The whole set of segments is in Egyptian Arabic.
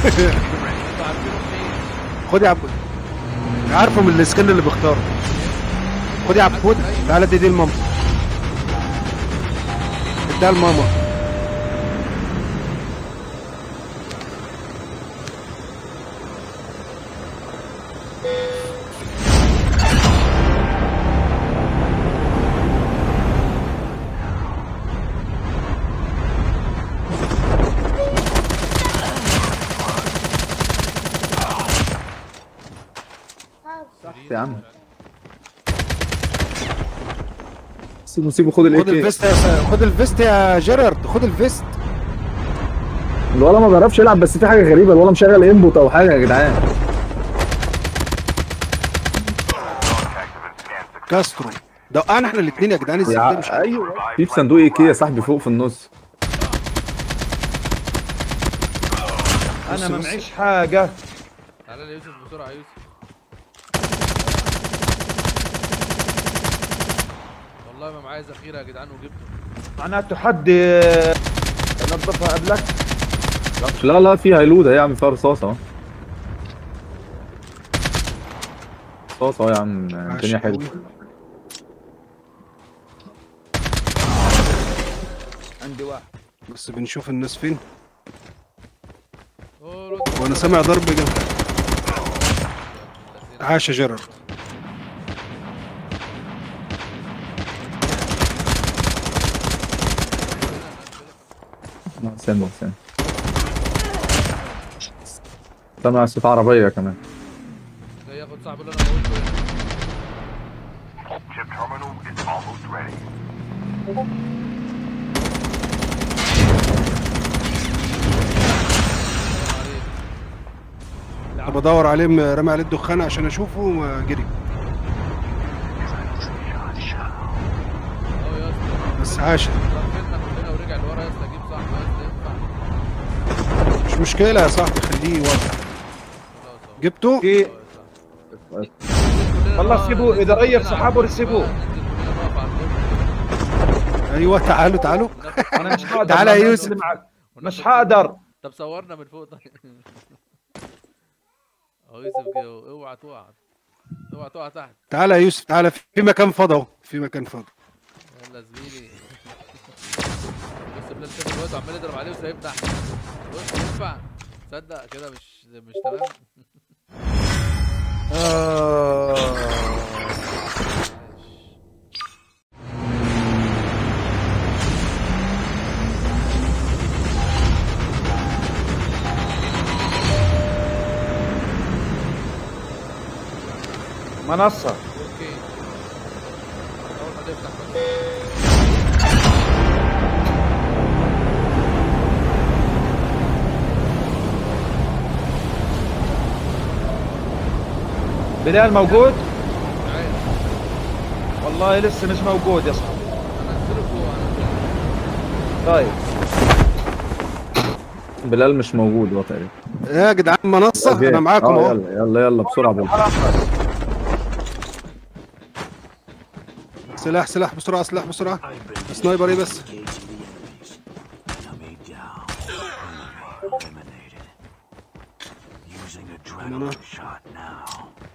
انتوا عارفينه منين؟ خد يا عبود عارفه من السكن اللي بيختاره خد يا عبود تعالى ادي دي لماما اديها لماما يا عم سيبه سيبه خد خد الاي كي الفيست يا س- خد الفيست يا جيرارد خد الفيست الولا ما بيعرفش يلعب بس في حاجه غريبه الولا مشغل انبوت او حاجه يا جدعان كاسترو ده وقعنا احنا الاثنين يا جدعان ازاي يا ده مش ايوه في في صندوق اي كي يا صاحبي فوق في النص انا ما معيش حاجه تعالى لي يوسف بسرعه يا يوسف والله ما معايا ذخيره يا جدعان وجبته معناته حد نظفها قبلك لا لا في هيلوده يا عم فيها رصاصه اهو رصاصه اهو يا عم الدنيا حلوه عندي واحد بس بنشوف الناس فين أوه، الواد- وانا سامع ضرب جنب عاش يا جيرارد سامع سامع سامع صوت عربيه كمان جاي ياخد صاحبي اللي انا قلته Chip terminal is almost ready. انا بدور عليه م- رامي عليه الدخان عشان اشوفه وجري اهو يا اسطى بس عاش غفلنا كلنا ورجع لورا يا اسطى اجيب صاحبي يا اسطى ينفع مش مشكله يا صاحبي خليه ورا خلاص اهو جبته في أهو يا صاحبي. والله نروح- سيبوه، إذا ننزل ريف كلنا سحابه على سيبوه. الباب. ننزل كلنا نقف على الباب. ايوه تعالوا تعالوا انا مش هقدر تعالى يا أنا يوسف. اللي معك. مش هقدر طب صورنا من فوق طيب اهو يوسف جه أهو. اوعى تقع اوعى تقع تحت تعالى يا يوسف تعالى في مكان فاضي اهو في مكان فاضي يلا زميلي بص بلال شاف الواد وعمال يضرب عليه وسايب تحت بص ينفع تصدق كده مش مش تمام منصه اوكي اول ما تفتح بس بلال موجود عارف والله لسه مش موجود يا صاحبي انزله فوق انزله طيب بلال مش موجود هو تقريبا يا جدعان منصه انا معاكم آه، اهو يلا يلا يلا بسرعه بقى سلاح سلاح بسرعه سلاح بسرعه سنايبر ايه بس Enemy down. Eliminated. Using adrenaline shot now.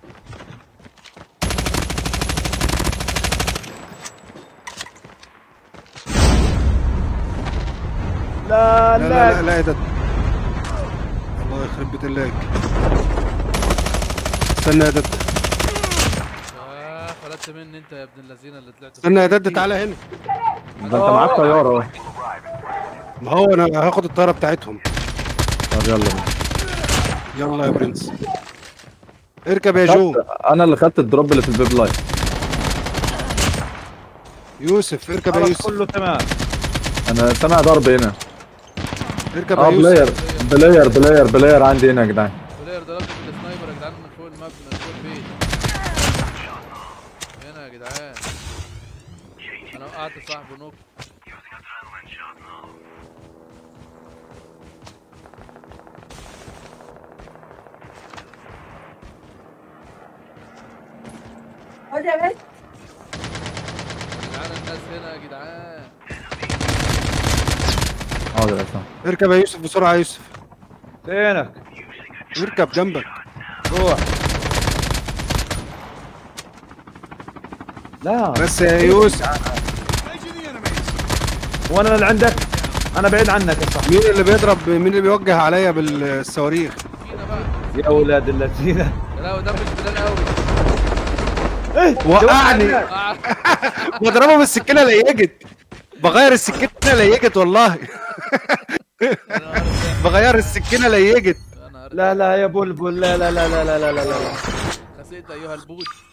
لا لا لا لا, لا لا ايه ده الله يخرب بيت اللاج استنى يا دد اه فلتت مني انت يا ابن اللذينه اللي طلعت استنى يا دد تعالى هنا ده انت معاك طياره اهو ما هو انا هاخد الطياره بتاعتهم طب يلا بينا. يلا يا برنس اركب يا جو خدت- انا اللي خدت الدروب اللي في البيب لاين يوسف اركب يا خلاص يوسف كله تمام انا سامع ضرب هنا اركب اه يا يوسف بلاير بلاير بلاير بلاير عندي هنا يا جدعان بلاير ضربت بالسنايبر يا جدعان من فوق المبنى من فوق البيت هنا يا جدعان انا وقعت صاحبه نوك جدعان الناس هنا يا جدعان حاضر يا اسامه اركب يا يوسف بسرعه يا يوسف فينك يركب جنبك روح لا بس يا يوسف وانا اللي عندك انا بعيد عنك يا صاحبي مين اللي بيضرب مين اللي بيوجه عليا بالصواريخ فينا بقى يا اولاد الذين لا ده مش بلال قوي ايه وقعني آه. بضربه بالسكينه ليجت بغير السكينه ليجت والله بغير السكينه ليجت يا نهار لا لا يا بلبل لا لا لا لا لا لا لا, لا. خسيت ايها البوت